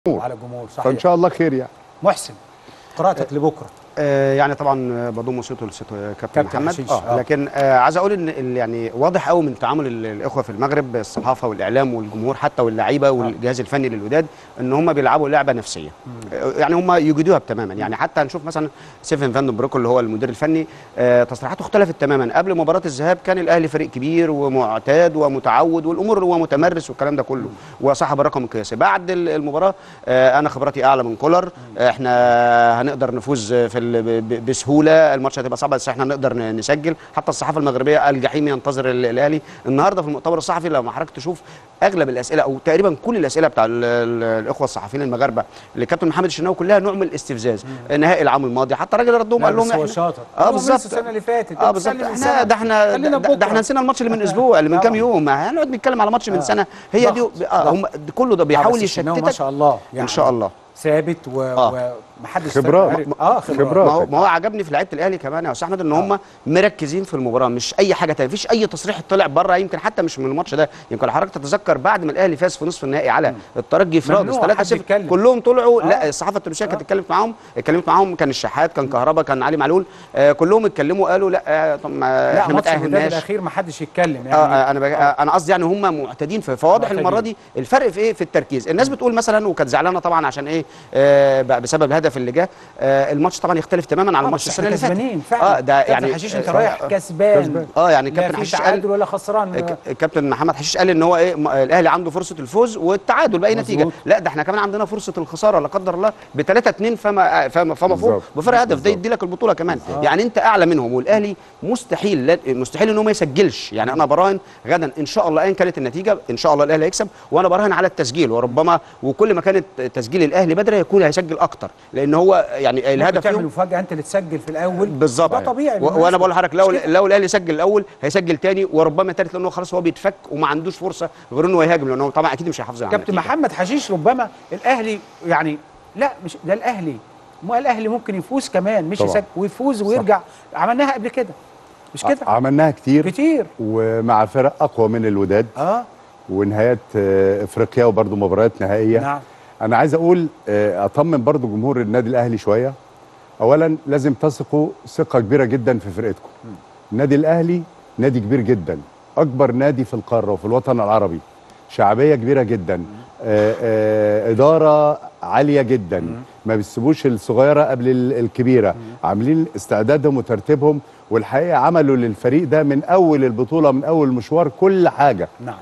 وعلى الجمهور فان صحيح شاء الله خير يعني محسن قراءتك لبكره آه، يعني طبعا بضم وصيته لست كابتن كابتن محمد حشيش، اه آه. لكن آه عايز اقول ان ال- يعني واضح قوي من تعامل ال- الاخوه في المغرب الصحافه والاعلام والجمهور حتى واللعيبه والجهاز الفني للوداد ان هم بيلعبوا لعبه نفسيه آه، يعني هم يجيدوها تماما يعني حتى هنشوف مثلا سيفن فان بروكو اللي هو المدير الفني آه تصريحاته اختلفت تماما قبل مباراه الذهاب كان الاهلي فريق كبير ومعتاد ومتعود والامور اللي هو متمرس والكلام ده كله وصاحب الرقم القياسي بعد ال- المباراه آه انا خبرتي اعلى من كولر آه، احنا هنقدر نفوز في ال- ب- ب- بسهوله الماتش هتبقى صعبه بس احنا نقدر ن- نسجل حتى الصحافه المغربيه الجحيم ينتظر ال- الاهلي النهارده في المؤتمر الصحفي لما حضرتك تشوف اغلب الاسئله او تقريبا كل الاسئله بتاع ال- ال- الاخوه الصحفيين المغاربه لكابتن محمد الشناوي كلها نوع من الاستفزاز نهائي العام الماضي حتى الراجل ردهم لا، قال لهم بس هو احنا شاطر اه هو بالظبط لسه السنه اللي فاتت اه بالظبط بتسلم احنا السنة. ده احنا خلينا ده, ده بكرة. احنا نسينا الماتش اللي من اسبوع اللي من كام طبعا. يوم ما هنقعد نتكلم على ماتش من آه. سنه هي دي ضغط، اه هم كله ده آه، بيحاول بس الشناوي ما يشتتك شاء الله يعني ان شاء الله ثابت و... آه. ومحدش خبرات. عارف- اه خبرات, خبرات. ما هو ما هو عجبني في لعيبه الاهلي كمان يا استاذ احمد ان هم مركزين في المباراه مش اي حاجه تانية مفيش اي تصريح طلع بره يمكن حتى مش من الماتش ده يمكن لو حضرتك تتذكر بعد ما الاهلي فاز في نصف النهائي على الترجي في رادس ممنوع حد 3 يتكلم. كلهم طلعوا آه. لا الصحافه التونسيه كانت اتكلمت معاهم اتكلمت معاهم كان الشحات كان كهربا كان علي معلول آه كلهم اتكلموا قالوا لا آه طب ما لا احنا ما ماتش الوداد تاهلناش الاخير ما حدش يتكلم يعني اه آه، انا بج... آه. انا قصدي يعني هم معتادين في فواضح معتادين. المره دي الفرق في ايه في التركيز الناس بتقول مثلا وكانت زعلانه طبعا عشان ايه آه ب- بسبب الهدف اللي جه آه الماتش طبعا يختلف تماما عن آه، الماتش بس السنه احنا اللي فاتت كسبانين فعلا اه ده كابتن يعني حشيش انت آه، رايح آه، كسبان كسبان. اه يعني لا كابتن في حشيش قال تعادل ولا خسران ك- كابتن محمد حشيش قال ان هو ايه م- الاهلي عنده فرصه الفوز والتعادل باي مظبوط. نتيجه لا ده احنا كمان عندنا فرصه الخساره لا قدر الله ب 3 2 فما فما, فما فوق بالظبط. بفرق هدف ده بالظبط. يدي لك البطوله كمان يعني انت اعلى منهم والاهلي مستحيل لا- مستحيل ان هو ما يسجلش يعني انا براهن غدا ان شاء الله ايا كانت النتيجه ان شاء الله الاهلي هيكسب وانا براهن على التسجيل وربما وكل ما كانت تسجيل الاهلي بدري هيكون هيسجل اكتر لان هو يعني الهدف تعمل فيهم مفاجاه انت اللي تسجل في الاول بالظبط ده طبيعي و- وانا بالمناسبة. بقول لحضرتك لو مش كده؟ لو الاهلي سجل الاول هيسجل تاني وربما تالت لانه خلاص هو بيتفك وما عندوش فرصه غير انه يهاجم لانه طبعا اكيد مش هيحافظ على كابتن النتيجة. محمد حشيش ربما الاهلي يعني لا مش ده الاهلي ما الاهلي ممكن يفوز كمان مش طبعا. يسجل ويفوز ويرجع عملناها قبل كده مش كده عملناها كتير كتير ومع فرق اقوى من الوداد اه ونهايات آه، افريقيا وبرضه مباريات نهائيه نعم انا عايز اقول آه، اطمن برضو جمهور النادي الاهلي شويه اولا لازم تثقوا ثقه كبيره جدا في فرقتكم النادي الاهلي نادي كبير جدا اكبر نادي في القاره وفي الوطن العربي شعبيه كبيره جدا آه، آه، اداره عاليه جدا ما بيسيبوش الصغيره قبل ال- الكبيره عاملين استعدادهم وترتيبهم والحقيقه عملوا للفريق ده من اول البطوله من اول المشوار كل حاجه نعم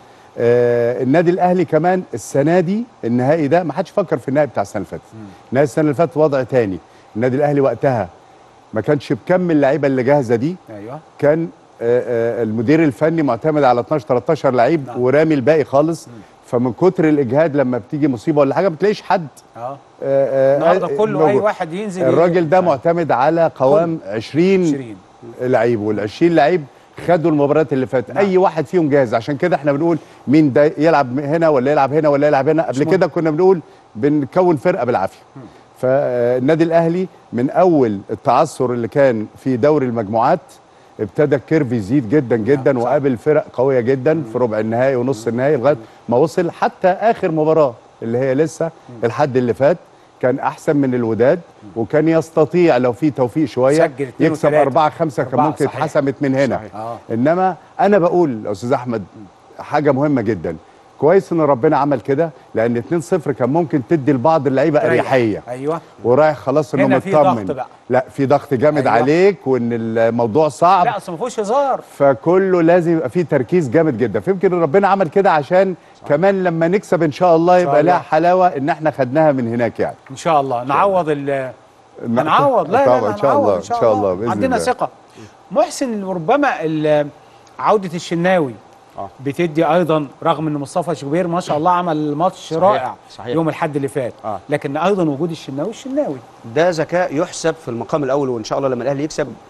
آه النادي الاهلي كمان السنه دي النهائي ده ما حدش فكر في النهائي بتاع السنه اللي فاتت النهائي السنه اللي فاتت وضع تاني النادي الاهلي وقتها ما كانش بكم اللعيبه اللي جاهزه دي ايوه كان آه آه المدير الفني معتمد على 12 13 لعيب نعم. ورامي الباقي خالص فمن كتر الاجهاد لما بتيجي مصيبه ولا حاجه ما بتلاقيش حد اه آه آه النهارده آه، كله اي موجود. واحد ينزل الراجل ده معتمد على قوام 20 20 لعيب وال20 لعيب خدوا المباريات اللي فاتت نعم. اي واحد فيهم جاهز عشان كده احنا بنقول مين ده يلعب هنا ولا يلعب هنا ولا يلعب هنا قبل مهم. كده كنا بنقول بنكون فرقه بالعافيه فالنادي الاهلي من اول التعثر اللي كان في دوري المجموعات ابتدى الكيرف يزيد جدا جدا نعم، صح. وقابل فرق قويه جدا في ربع النهائي ونص النهائي لغايه ما وصل حتى اخر مباراه اللي هي لسه الحد اللي فات كان احسن من الوداد وكان يستطيع لو في توفيق شويه سجل اتنين يكسب وتلاتة. أربعة خمسة كان أربعة، ممكن صحيح. اتحسمت من هنا صحيح. اه انما انا بقول يا استاذ احمد حاجه مهمه جدا كويس ان ربنا عمل كده لان 2-0 كان ممكن تدي لبعض اللعيبه تريح. اريحيه ايوه ورايح خلاص انه هنا في مطمن ضغط بقى. لا في ضغط جامد أيوة. عليك وان الموضوع صعب لا اصل ما فيهوش هزار فكله لازم يبقى فيه تركيز جامد جدا فيمكن ربنا عمل كده عشان كمان لما نكسب ان شاء الله إن شاء يبقى لها الله. حلاوه ان احنا خدناها من هناك يعني ان شاء الله نعوض ال هنعوض لا لا طبعا لا ان شاء هنعوض الله ان شاء الله باذن عندنا الله ثقه محسن ربما ال- عوده الشناوي آه. بتدي ايضا رغم ان مصطفى شوبير ما شاء الله عمل ماتش صحيح، رائع صحيح. يوم الاحد اللي فات آه. لكن ايضا وجود الشناوي الشناوي ده ذكاء يحسب في المقام الاول وان شاء الله لما الاهلي يكسب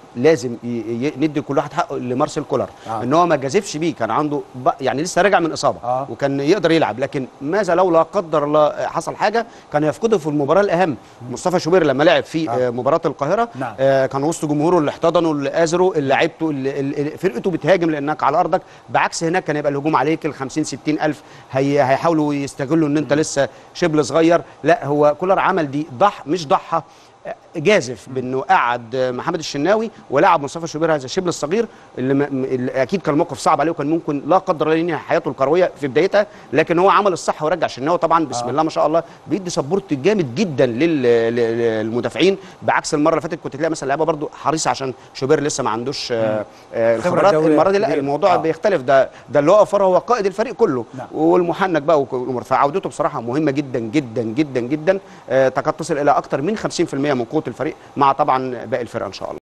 لازم ي- ي- ندي كل واحد حقه لمارسيل كولر آه. ان هو ما جازفش بيه كان عنده ب- يعني لسه راجع من اصابه آه. وكان يقدر يلعب لكن ماذا لو لا قدر الله حصل حاجه كان يفقده في المباراه الاهم مصطفى شوبير لما لعب في آه. آه. مباراه القاهره نعم. آه كان وسط جمهوره اللي احتضنوا اللي آزروا اللي لعيبته اللي اللي فرقته بتهاجم لانك على ارضك بعكس هناك كان يبقى الهجوم عليك ال 50 60 الف هي هيحاولوا يستغلوا ان انت لسه شبل صغير لا هو كولر عمل دي ضح مش ضحى آه، جازف بانه قعد آه، محمد الشناوي ولعب مصطفى شوبير هذا الشبل الصغير اللي, م... م- اللي اكيد كان موقف صعب عليه وكان ممكن لا قدر الله ينهي حياته الكرويه في بدايتها لكن هو عمل الصح ورجع الشناوي طبعا بسم آه. الله ما شاء الله بيدي سبورت جامد جدا لل- لل- للمدافعين بعكس المره اللي فاتت كنت تلاقي مثلا لعيبه برضو حريصه عشان شوبير لسه ما عندوش آه، آه، خبرة الخبرات دولية المره دي لا كبيرة. الموضوع آه. آه. بيختلف ده ده اللي واقف ورا هو قائد الفريق كله نعم. والمحنك بقى والامور فعودته بصراحه مهمه جدا جدا جدا جدا آه، تكاد تصل الى اكثر من 50% من قوه الفريق مع طبعا باقي الفرقه ان شاء الله